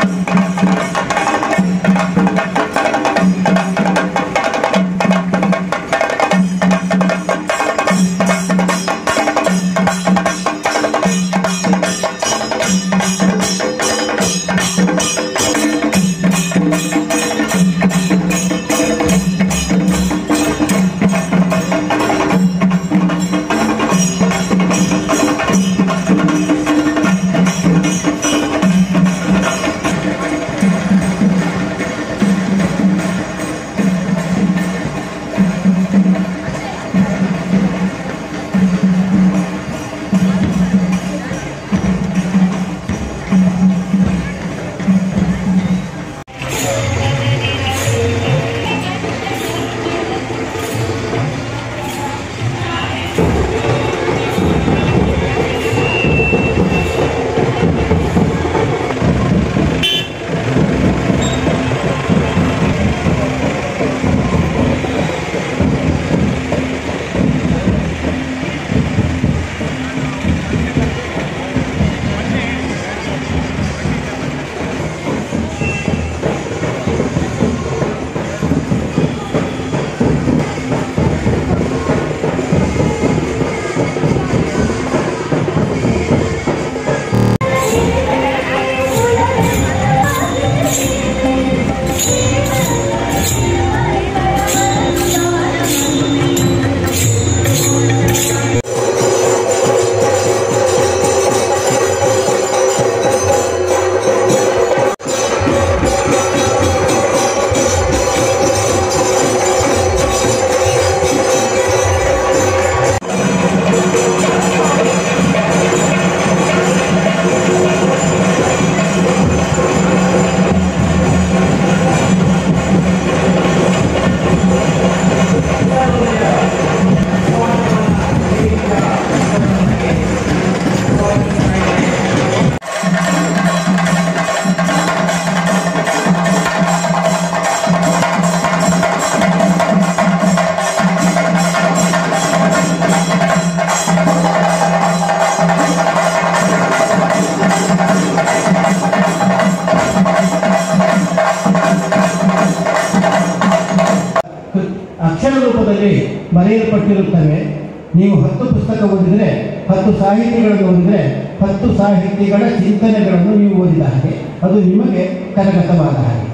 ಅಕ್ಷರ ರೂಪದಲ್ಲಿ ಬರೆಯಲ್ಪಟ್ಟಿರುತ್ತವೆ ನೀವು ಹತ್ತು ಪುಸ್ತಕ ಓದಿದರೆ ಹತ್ತು ಸಾಹಿತಿಗಳನ್ನು ಓದಿದರೆ ಹತ್ತು ಸಾಹಿತಿಗಳ ಚಿಂತನೆಗಳನ್ನು ನೀವು ಓದಿದ ಹಾಗೆ ಅದು ನಿಮಗೆ ಕರಗತವಾದ ಹಾಗೆ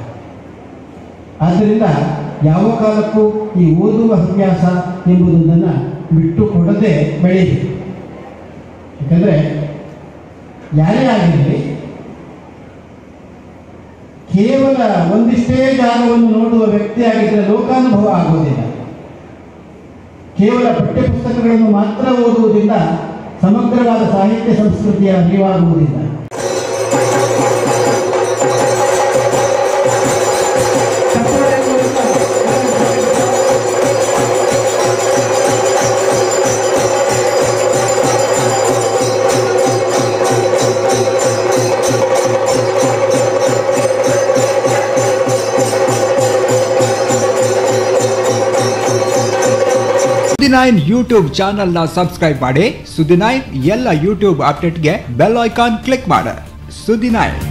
ಆದ್ದರಿಂದ ಯಾವ ಕಾಲಕ್ಕೂ ಈ ಓದುವ ಹವ್ಯಾಸ ಎಂಬುದನ್ನು ಬಿಟ್ಟು ಕೊಡದೆ ಬೆಳೆಯಬೇಕು ಯಾಕಂದರೆ ಯಾರೇ ಆಗಿರಲಿ ಕೇವಲ ಒಂದಿಷ್ಟೇ ಜಾಗವನ್ನು ನೋಡುವ ವ್ಯಕ್ತಿಯಾಗಿದ್ದರೆ ಲೋಕಾನುಭವ ಆಗುವುದಿಲ್ಲ ಕೇವಲ ಪಠ್ಯಪುಸ್ತಕಗಳನ್ನು ಮಾತ್ರ ಓದುವುದರಿಂದ ಸಮಗ್ರವಾದ ಸಾಹಿತ್ಯ ಸಂಸ್ಕೃತಿಯ ಅರಿವಾಗುವುದಿಲ್ಲ ಸುದ್ದಿ ನೈನ್ ಯೂಟ್ಯೂಬ್ ಚಾನೆಲ್ನ ಸಬ್ಸ್ಕ್ರೈಬ್ ಮಾಡಿ ಸುದ್ದಿ ನೈನ್ ಎಲ್ಲ ಯೂಟ್ಯೂಬ್ ಅಪ್ಡೇಟ್ಗೆ ಬೆಲ್ ಐಕಾನ್ ಕ್ಲಿಕ್ ಮಾಡಿ ಸುದ್ದಿ ನೈನ್